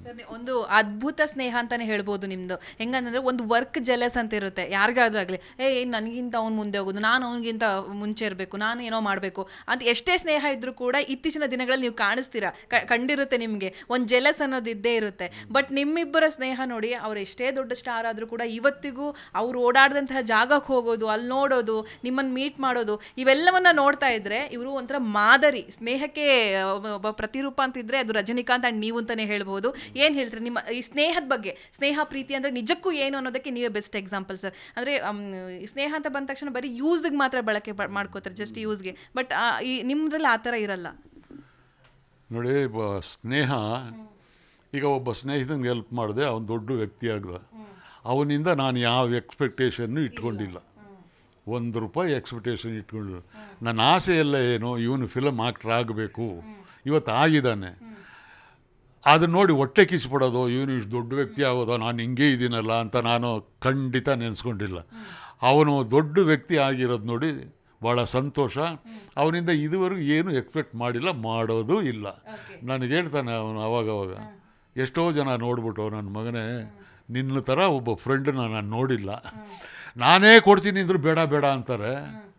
sir ನೀವು ಒಂದು ಅದ್ಭುತ ಸ್ನೇಹ ಅಂತಾನೆ ಹೇಳ್ಬೋದು ನಿಮ್ದು ಹೆಂಗಂತಂದ್ರೆ ಒಂದು ವರ್ಕ್ ಜೆಲಸ್ ಅಂತ ಇರುತ್ತೆ ಯಾರಿಗಾದ್ರೂ ಆಗಲಿ ಏ ನನಗಿಂತ ಅವ್ನು ಮುಂದೆ ಹೋಗೋದು ನಾನು ಅವನಿಗಿಂತ ಮುಂಚೆ ಇರಬೇಕು ನಾನು ಏನೋ ಮಾಡಬೇಕು ಅಂತ ಎಷ್ಟೇ ಸ್ನೇಹ ಇದ್ರೂ ಕೂಡ ಇತ್ತೀಚಿನ ದಿನಗಳಲ್ಲಿ ನೀವು ಕಾಣಿಸ್ತೀರಾ ಕ- ಕಂಡಿರುತ್ತೆ ನಿಮಗೆ ಒಂದು ಜೆಲಸ್ ಅನ್ನೋದು ಇದ್ದೇ ಇರುತ್ತೆ ಬಟ್ ನಿಮ್ಮಿಬ್ಬರ ಸ್ನೇಹ ನೋಡಿ ಅವ್ರು ಎಷ್ಟೇ ದೊಡ್ಡ ಸ್ಟಾರ್ ಆದರೂ ಕೂಡ ಇವತ್ತಿಗೂ ಅವ್ರು ಓಡಾಡಿದಂತಹ ಜಾಗಕ್ಕೆ ಹೋಗೋದು ಅಲ್ಲಿ ನೋಡೋದು ನಿಮ್ಮನ್ನು ಮೀಟ್ ಮಾಡೋದು ಇವೆಲ್ಲವನ್ನ ನೋಡ್ತಾ ಇದ್ರೆ ಇವರು ಒಂಥರ ಮಾದರಿ ಸ್ನೇಹಕ್ಕೆ ಆ, ಒಬ್ಬ ಪ್ರತಿರೂಪ ಅಂತಿದ್ರೆ ಅದು ರಜನಿಕಾಂತ್ ಅಂಡ್ ನೀವು ಅಂತಾನೆ ಹೇಳ್ಬೋದು ಏನು ಹೇಳ್ತೀರಿ ನಿಮ್ಮ ಈ ಸ್ನೇಹದ ಬಗ್ಗೆ ಸ್ನೇಹ ಪ್ರೀತಿ ಅಂದರೆ ನಿಜಕ್ಕೂ ಏನು ಅನ್ನೋದಕ್ಕೆ ನೀವೇ ಬೆಸ್ಟ್ ಎಕ್ಸಾಂಪಲ್ ಸರ್ ಅಂದರೆ ಸ್ನೇಹ ಅಂತ ಬಂದ ತಕ್ಷಣ ಬರೀ ಯೂಸ್ಗೆ ಮಾತ್ರ ಬಳಕೆ ಬ- ಮಾಡ್ಕೋತಾರೆ ಜಸ್ಟ್ ಯೂಸ್ಗೆ ಬಟ್ ಈ ನಿಮ್ಮದ್ರಲ್ಲಿ ಆ ಥರ ಇರಲ್ಲ ನೋಡಿ ಬ ಸ್ನೇಹ ಈಗ ಒಬ್ಬ ಸ್ನೇಹಿತನಿಗೆ ಹೆಲ್ಪ್ ಮಾಡಿದೆ ಅವನು ದೊಡ್ಡ ವ್ಯಕ್ತಿ ಆಗ್ದ ಅವನಿಂದ ನಾನು ಯಾವ ಎಕ್ಸ್ಪೆಕ್ಟೇಷನ್ನು ಇಟ್ಕೊಂಡಿಲ್ಲ ಒಂದು ರೂಪಾಯಿ ಎಕ್ಸ್ಪೆಕ್ಟೇಷನ್ ಇಟ್ಕೊಂಡಿಲ್ಲ ನನ್ನ ಆಸೆ ಎಲ್ಲ ಏನು ಇವನು ಫಿಲಮ್ ಆಕ್ಟ್ರ್ ಆಗಬೇಕು ಇವತ್ತು ಆಗಿದ್ದಾನೆ ಅದನ್ನ ನೋಡಿ ಹೊಟ್ಟೆ ಕಿಸಿಪಡೋದು ಇವನು ಇಷ್ಟು ದೊಡ್ಡ ವ್ಯಕ್ತಿ ಆಗೋದು ನಾನು ಹಿಂಗೆ ಇದ್ದೀನಲ್ಲ ಅಂತ ನಾನು ಖಂಡಿತ ನೆನೆಸ್ಕೊಂಡಿಲ್ಲ ಅವನು ದೊಡ್ಡ ವ್ಯಕ್ತಿ ಆಗಿರೋದು ನೋಡಿ ಭಾಳ ಸಂತೋಷ ಅವನಿಂದ ಇದುವರೆಗೂ ಏನು ಎಕ್ಸ್ಪೆಕ್ಟ್ ಮಾಡಿಲ್ಲ ಮಾಡೋದು ಇಲ್ಲ ನನಗೆ ಹೇಳ್ತಾನೆ ಅವನು ಅವಾಗವಾಗ ಎಷ್ಟೋ ಜನ ನೋಡ್ಬಿಟ್ಟು ನನ್ನ ಮಗನೇ ನಿನ್ನ ಥರ ಒಬ್ಬ ಫ್ರೆಂಡನ್ನ ನಾನು ನೋಡಿಲ್ಲ ನಾನೇ ಕೊಡ್ತೀನಿ ಅಂದ್ರು ಬೇಡ ಬೇಡ ಅಂತಾರೆ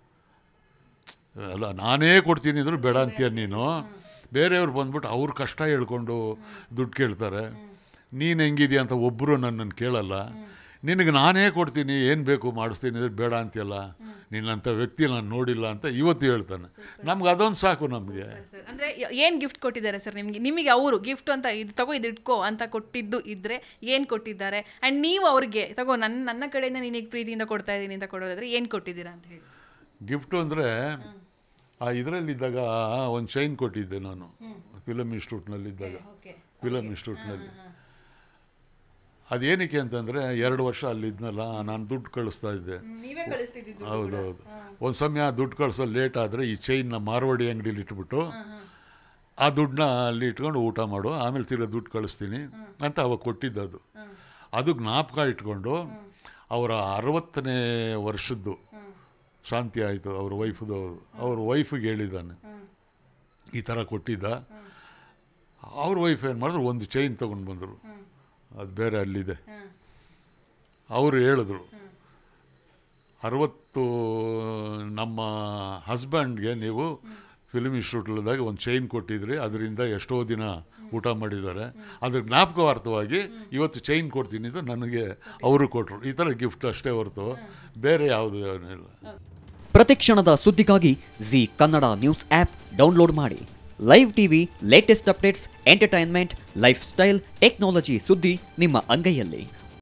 ಅಲ್ಲ ನಾನೇ ಕೊಡ್ತೀನಿ ಅಂದ್ರು ಬೇಡ ಅಂತೀಯ ನೀನು ಬೇರೆಯವ್ರು ಬಂದ್ಬಿಟ್ಟು ಅವ್ರ ಕಷ್ಟ ಹೇಳ್ಕೊಂಡು ದುಡ್ಡು ಕೇಳ್ತಾರೆ ನೀನು ಹೆಂಗಿದೆಯಾ ಅಂತ ಒಬ್ಬರು ನನ್ನನ್ನು ಕೇಳಲ್ಲ ನಿನಗೆ ನಾನೇ ಕೊಡ್ತೀನಿ ಏನು ಬೇಕು ಮಾಡಿಸ್ತೀನಿ ಅಂದ್ರೆ ಬೇಡ ಅಂತೀಯಲ್ಲ ನಿನ್ನಂಥ ವ್ಯಕ್ತಿ ನಾನು ನೋಡಿಲ್ಲ ಅಂತ ಇವತ್ತು ಹೇಳ್ತಾನೆ ನಮ್ಗೆ ಅದೊಂದು ಸಾಕು ನಮಗೆ ಸರ್ ಅಂದರೆ ಏನು ಗಿಫ್ಟ್ ಕೊಟ್ಟಿದ್ದಾರೆ ಸರ್ ನಿಮಗೆ ನಿಮಗೆ ಅವರು ಗಿಫ್ಟ್ ಅಂತ ಇದು ತಗೋ ಇದು ಇಟ್ಕೋ ಅಂತ ಕೊಟ್ಟಿದ್ದು ಇದ್ದರೆ ಏನು ಕೊಟ್ಟಿದ್ದಾರೆ ಆ್ಯಂಡ್ ನೀವು ಅವ್ರಿಗೆ ತಗೋ ನನ್ನ ನನ್ನ ಕಡೆಯಿಂದ ನಿನಗೆ ಪ್ರೀತಿಯಿಂದ ಕೊಡ್ತಾ ಇದ್ದೀನಿ ಅಂತ ಕೊಡೋದಾದ್ರೆ ಏನು ಕೊಟ್ಟಿದ್ದೀರಾ ಅಂತ ಹೇಳಿ ಗಿಫ್ಟು ಅಂದರೆ ಆ ಇದರಲ್ಲಿದ್ದಾಗ ಒಂದು ಚೈನ್ ಕೊಟ್ಟಿದ್ದೆ ನಾನು ಫಿಲಮ್ ಇನ್ಸ್ಟಿಟ್ಯೂಟ್ನಲ್ಲಿದ್ದಾಗ ಫಿಲಮ್ ಇನ್ಸ್ಟಿಟ್ಯೂಟ್ನಲ್ಲಿ ಅದೇನಕ್ಕೆ ಅಂತಂದರೆ ಎರಡು ವರ್ಷ ಅಲ್ಲಿದ್ನಲ್ಲ ನಾನು ದುಡ್ಡು ಕಳಿಸ್ತಾ ಇದ್ದೆ ನೀವೇ ಕಳಿಸ್ತಿದ್ದು ಹೌದೌದು ಒಂದು ಸಮಯ ದುಡ್ಡು ಕಳಿಸೋ ಲೇಟ್ ಆದರೆ ಈ ಚೈನ್ನ ಮಾರ್ವಾಡಿ ಅಂಗಡಿಲಿ ಇಟ್ಬಿಟ್ಟು ಆ ದುಡ್ಡನ್ನ ಅಲ್ಲಿ ಇಟ್ಕೊಂಡು ಊಟ ಮಾಡು ಆಮೇಲೆ ತಿರ್ಗಿ ದುಡ್ಡು ಕಳಿಸ್ತೀನಿ ಅಂತ ಅವಾಗ ಕೊಟ್ಟಿದ್ದದು ಅದು ಜ್ಞಾಪಕ ಇಟ್ಕೊಂಡು ಅವರ ಅರವತ್ತನೇ ವರ್ಷದ್ದು ಶಾಂತಿ ಆಯಿತು ಅವ್ರ ವೈಫ್ದು ಅವ್ರ ವೈಫಿಗೆ ಹೇಳಿದ್ದಾನೆ ಈ ಥರ ಕೊಟ್ಟಿದ್ದ ಅವ್ರ ವೈಫ್ ಏನು ಮಾಡಿದ್ರು ಒಂದು ಚೈನ್ ತೊಗೊಂಡು ಬಂದರು ಅದು ಬೇರೆ ಅಲ್ಲಿದೆ ಅವರು ಹೇಳಿದ್ರು ಅರವತ್ತು ನಮ್ಮ ಹಸ್ಬೆಂಡ್ಗೆ ನೀವು ಫಿಲ್ಮ್ ಇನ್ಸ್ಟಿಟ್ಯೂಟ್ಲದಾಗ ಒಂದು ಚೈನ್ ಕೊಟ್ಟಿದ್ರಿ ಅದರಿಂದ ಎಷ್ಟೋ ದಿನ ಊಟ ಮಾಡಿದ್ದಾರೆ ಅದ್ರ ಜ್ಞಾಪಕಾರ್ಥವಾಗಿ ಇವತ್ತು ಚೈನ್ ಕೊಡ್ತೀನಿ ಅಂತ ನನಗೆ ಅವರು ಕೊಟ್ಟರು ಈ ಥರ ಗಿಫ್ಟ್ ಅಷ್ಟೇ ಹೊರತು ಬೇರೆ ಯಾವುದು ಏನಿಲ್ಲ ಪ್ರತಿಕ್ಷಣದ ಸುದ್ದಿಗಾಗಿ Zee Kannada news app download ಮಾಡಿ live TV latest updates entertainment lifestyle technology ಸುದ್ದಿ ನಿಮ್ಮ ಅಂಗೈಯಲ್ಲಿ